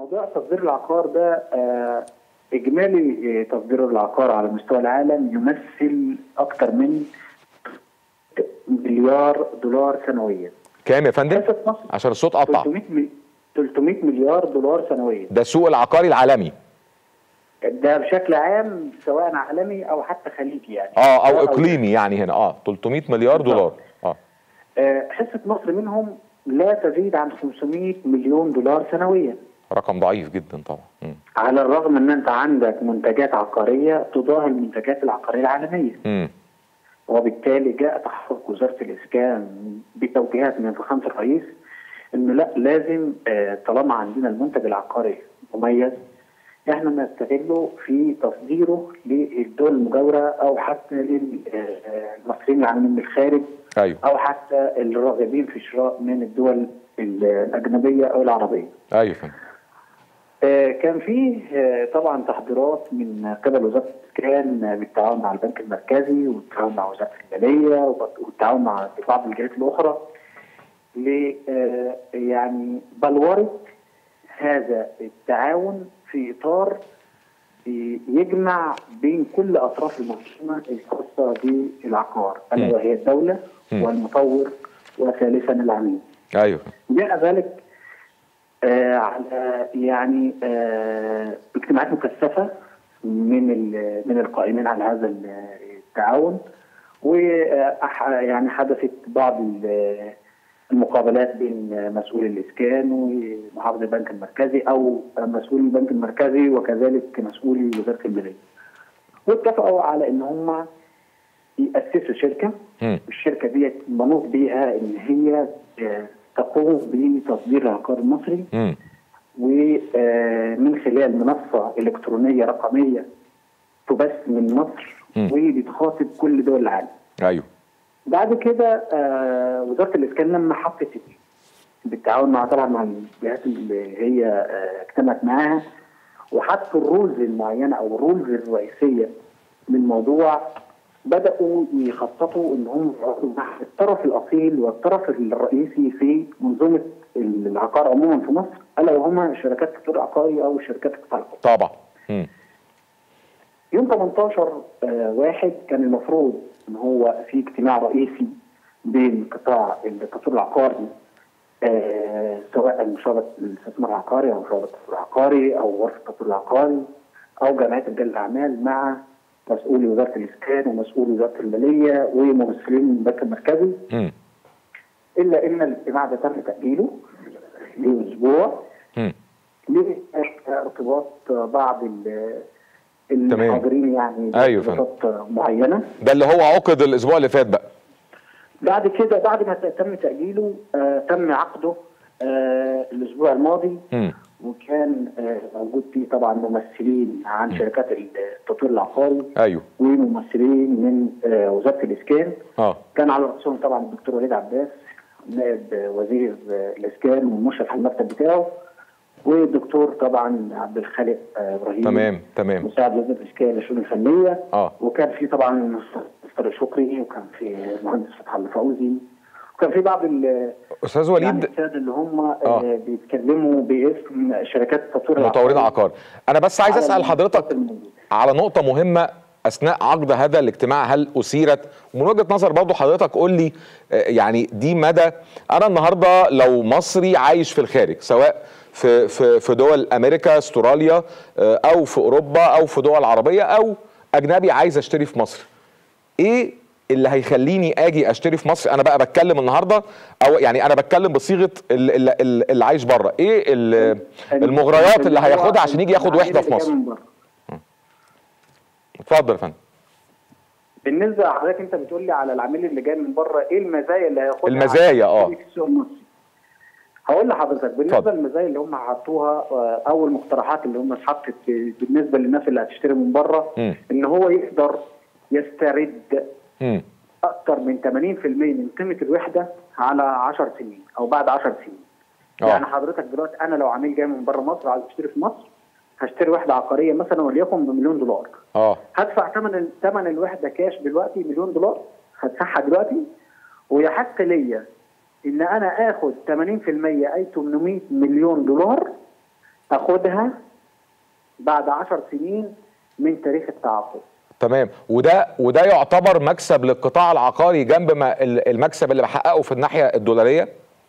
موضوع تصدير العقار ده آه، اجمالي آه، تصدير العقار على مستوى العالم يمثل اكثر من مليار دولار سنويا كام يا فندم حصه مصر عشان الصوت قطع 300 مل- 300 مليار دولار سنويا ده السوق العقاري العالمي ده بشكل عام سواء عالمي او حتى خليجي يعني اه او أو- اقليمي يعني هنا اه 300 مليار دولار اه آه، حصه مصر منهم لا تزيد عن 500 مليون دولار سنويا رقم ضعيف جدا طبعا مم. على الرغم ان انت عندك منتجات عقاريه تضاهي المنتجات العقاريه العالميه مم. وبالتالي جاء تحقق وزاره الاسكان بتوجيهات من فخامه الرئيس انه لا لازم آه، طالما عندنا المنتج العقاري مميز احنا نستغله في تصديره للدول المجاوره او حتى للمصريين اللي عاملين من الخارج ايوه او حتى الراغبين في شراء من الدول الاجنبيه او العربيه. ايوه يا فندم آه، كان فيه آه، طبعا تحضيرات من قبل وزاره الاسكان بالتعاون مع البنك المركزي والتعاون مع وزاره الماليه والتعاون مع بعض الجهات الاخرى ل آه، يعني بلوره هذا التعاون في اطار يجمع بين كل اطراف المنظومه الخاصه بالعقار الا مم. وهي الدوله مم. والمطور وثالثا العميل. ايوه جاء ذلك آه على يعني آه اجتماعات مكثفه من ال- من القائمين على هذا ال- التعاون و يعني حدثت بعض ال- المقابلات بين مسؤول الاسكان ومحافظ البنك المركزي او مسؤول البنك المركزي وكذلك مسؤول وزاره الماليه. واتفقوا على ان هم ياسسوا شركه مم. الشركه ديت منوط بيها ان هي آه، تقوم بتصدير العقار المصري مم. ومن خلال منصه الكترونيه رقميه تبث من مصر مم. وبتخاطب كل دول العالم. ايوه بعد كده آه، وزاره الاسكان لما حطت بالتعاون مع طبعا مع الجهات اللي هي آه، اجتمعت معاها وحطوا الرولز المعينه او الرولز الرئيسيه للموضوع بداوا يخططوا ان هم يقعدوا مع الطرف الاصيل والطرف الرئيسي في منظومه العقار عموما في مصر الا وهما شركات التطوير العقاري او شركات القطاع الخاص. طبعا مم. يوم 18 آه، واحد كان المفروض ان هو في اجتماع رئيسي بين قطاع التطوير العقاري آه، سواء مشاركة الاستثمار العقاري او مشاركة التطوير العقاري او غرفة التطوير العقاري او جمعية رجال الاعمال مع مسؤولي وزارة الاسكان ومسؤولي وزارة المالية وممثلين من البنك المركزي مم. الا ان الاجتماع ده تم تاجيله لاسبوع مم. لارتباط بعض ال- الحاضرين يعني أيوة فندم. بارتباطات معينه ده اللي هو عقد الاسبوع اللي فات بقى بعد كده بعد ما تم تاجيله آه تم عقده آه الاسبوع الماضي مم. وكان آه موجود فيه طبعا ممثلين عن شركات التطوير العقاري ايوه وممثلين من آه وزاره الاسكان اه كان على راسهم طبعا الدكتور وليد عباس نائب وزير الاسكان والمشرف على المكتب بتاعه والدكتور طبعا عبد الخالق آه، ابراهيم تمام تمام مساعد وزير الاسكان للشؤون الفنيه اه وكان في طبعا مستر شكري وكان في المهندس فتح الله فوزي وكان في بعض ال- استاذ يعني وليد الساده اللي هم آه. آه. بيتكلموا باسم شركات التطوير مطورين العقاري عقار انا بس عايز على اسال حضرتك المنصات الموجودة. على نقطة مهمة أثناء عقد هذا الاجتماع هل أثيرت ومن وجهة نظر برضو حضرتك قول لي آه، يعني دي مدى أنا النهاردة لو مصري عايش في الخارج سواء في في في دول أمريكا استراليا آه، أو في أوروبا أو في دول عربية أو أجنبي عايز أشتري في مصر إيه اللي هيخليني اجي اشتري في مصر انا بقى بتكلم النهارده او يعني انا بتكلم بصيغه ال- ال- ال- اللي عايش بره ايه ال- المغريات اللي هياخدها عشان يجي ياخد وحده في العميل مصر اللي جاي من بره. اتفضل يا فندم بالنسبه لحضرتك انت بتقول لي على العميل اللي جاي من بره ايه المزايا اللي هياخدها المزايا، عشان آه. يشتري في السوق المصري هقول لحضرتك بالنسبه اتفضل. للمزايا اللي هم حطوها آه، او المقترحات اللي هم اتحطت بالنسبه للناس اللي هتشتري من بره مم. ان هو يقدر يسترد مم. اكثر من 80% من قيمه الوحده على 10 سنين او بعد 10 سنين آه. يعني حضرتك دلوقتي انا لو عميل جاي من بره مصر عايز اشتري في مصر هشتري وحده عقاريه مثلا وليكن بمليون دولار اه هدفع ثمن ثمن الوحده كاش دلوقتي مليون دولار هدفعها دلوقتي ويحق ليا ان انا اخد 80% اي 800 مليون دولار اخدها بعد 10 سنين من تاريخ التعاقد تمام وده وده يعتبر مكسب للقطاع العقاري جنب ما ال- المكسب اللي بحققه في الناحيه الدولاريه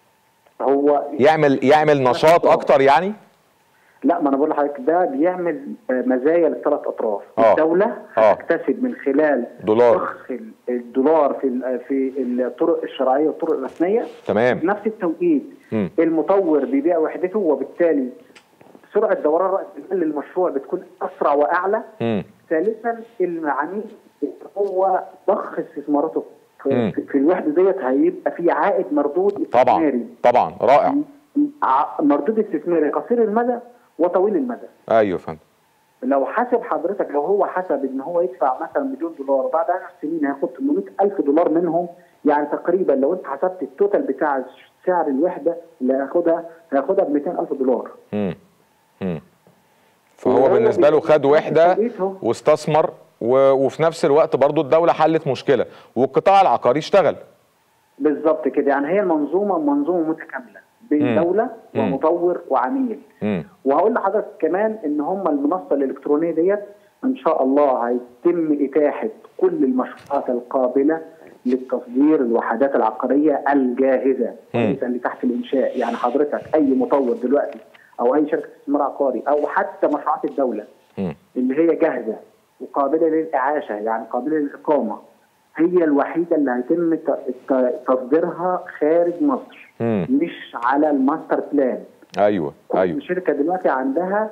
هو يعمل يعمل نشاط اكتر يعني لا ما انا بقول لحضرتك ده بيعمل آه، مزايا للثلاث اطراف آه. الدوله آه. هتكتسب من خلال دولار. ضخ ال- الدولار في ال- في الطرق الشرعيه والطرق الرسميه تمام في نفس التوقيت مم. المطور بيبيع وحدته وبالتالي سرعه دوران راس المال للمشروع بتكون اسرع واعلى مم. ثالثا العميل هو ضخ استثماراته مم. في, في الوحده ديت هيبقى في عائد مردود طبعا استثماري طبعا رائع ع- مردود استثماري قصير المدى وطويل المدى ايوه يا فندم لو حاسب حضرتك لو هو حسب ان هو يدفع مثلا مليون دولار بعد 10 سنين هياخد 800 الف دولار منهم يعني تقريبا لو انت حسبت التوتال بتاع سعر الوحده اللي هياخدها هياخدها ب 200 الف دولار مم. مم. فهو وهو بالنسبه له خد بي- وحده بيته. واستثمر و... وفي نفس الوقت برضو الدوله حلت مشكله والقطاع العقاري اشتغل بالظبط كده يعني هي المنظومه منظومه متكامله بين مم. دوله مم. ومطور وعميل مم. وهقول لحضرتك كمان ان هم المنصه الالكترونيه ديت ان شاء الله هيتم اتاحه كل المشروعات القابله للتصدير الوحدات العقاريه الجاهزه مم. وليس اللي تحت الانشاء يعني حضرتك اي مطور دلوقتي او اي شركه استثمار عقاري او حتى مشروعات الدوله مم. اللي هي جاهزه وقابله للاعاشه يعني قابله للاقامه هي الوحيده اللي هيتم ت- ت- تصديرها خارج مصر مم. مش على الماستر بلان ايوه ايوه كل شركه دلوقتي عندها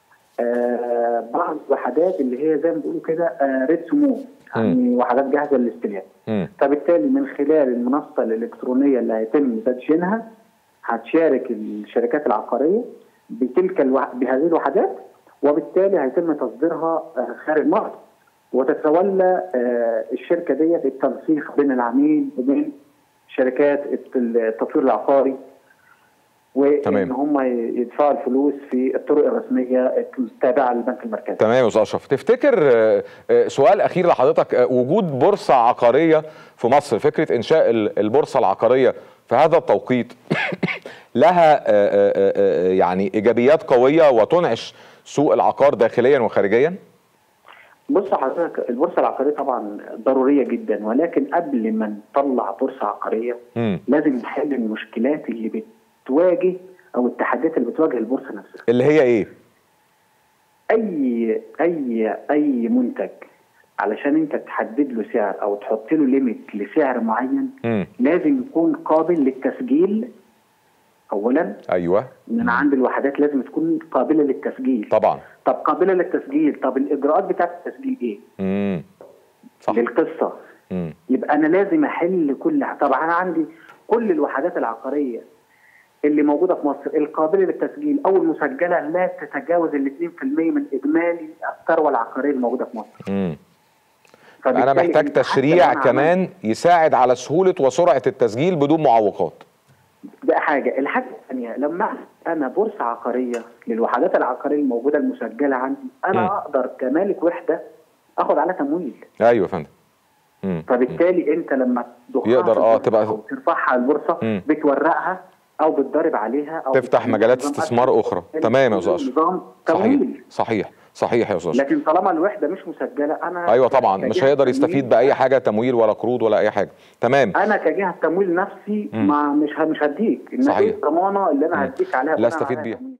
آه بعض الوحدات اللي هي زي ما بيقولوا كده آه ريد سمو يعني وحدات جاهزه للاستلام مم. فبالتالي من خلال المنصه الالكترونيه اللي هيتم تدشينها هتشارك الشركات العقاريه بتلك الوح... بهذه الوحدات وبالتالي هيتم تصديرها آه، خارج مصر وتتولى آه، الشركه ديت التنسيق بين العميل وبين شركات التطوير العقاري وان تمام. هم يدفعوا الفلوس في الطرق الرسميه التابعه للبنك المركزي. تمام يا استاذ اشرف تفتكر آه، آه، سؤال اخير لحضرتك آه، وجود بورصه عقاريه في مصر فكره انشاء ال- البورصه العقاريه في هذا التوقيت لها آه، آه، آه، يعني ايجابيات قويه وتنعش سوق العقار داخليا وخارجيا بص حضرتك البورصه العقاريه طبعا ضروريه جدا ولكن قبل ما نطلع بورصه عقاريه مم. لازم نحل المشكلات اللي بتواجه او التحديات اللي بتواجه البورصه نفسها. اللي هي ايه اي اي اي منتج علشان انت تحدد له سعر او تحط له ليميت لسعر معين مم. لازم يكون قابل للتسجيل اولا ايوه ان انا عندي الوحدات لازم تكون قابله للتسجيل طبعا طب قابله للتسجيل طب الاجراءات بتاعه التسجيل ايه مم. صح للقصه مم. يبقى انا لازم احل كل طبعا انا عندي كل الوحدات العقاريه اللي موجوده في مصر القابله للتسجيل او المسجله لا تتجاوز ال 2% من اجمالي الثروه العقاريه الموجوده في مصر مم. فبالتالي انا محتاج أنت حتى تشريع لو أنا عملت- كمان يساعد على سهوله وسرعه التسجيل بدون معوقات ده حاجه الحاجه الثانيه لما أعمل انا بورصه عقاريه للوحدات العقاريه الموجوده المسجله عندي انا مم. اقدر كمالك وحده اخد عليها تمويل ايوه يا فندم مم. فبالتالي انت لما تضخها يقدر في آه البورصة تبقى- أو ترفعها على البورصه مم. بتورقها او بتضرب عليها او تفتح بتعمل مجالات نظام استثمار أسهم. أخرى. تمام يا أستاذ أشرف. نظام صحيح تمويل صحيح صحيح يا استاذ أشرف. لكن طالما الوحده مش مسجله انا ايوه طبعا مش كجهة هيقدر تمويل- يستفيد باي حاجه تمويل ولا قروض ولا اي حاجه تمام انا كجهه تمويل نفسي مم. ما مش ه- مش هديك إنما صحيح. إيه الضمانه اللي مم. انا هديك عليها لا بناء استفيد عليها بيها تمويل.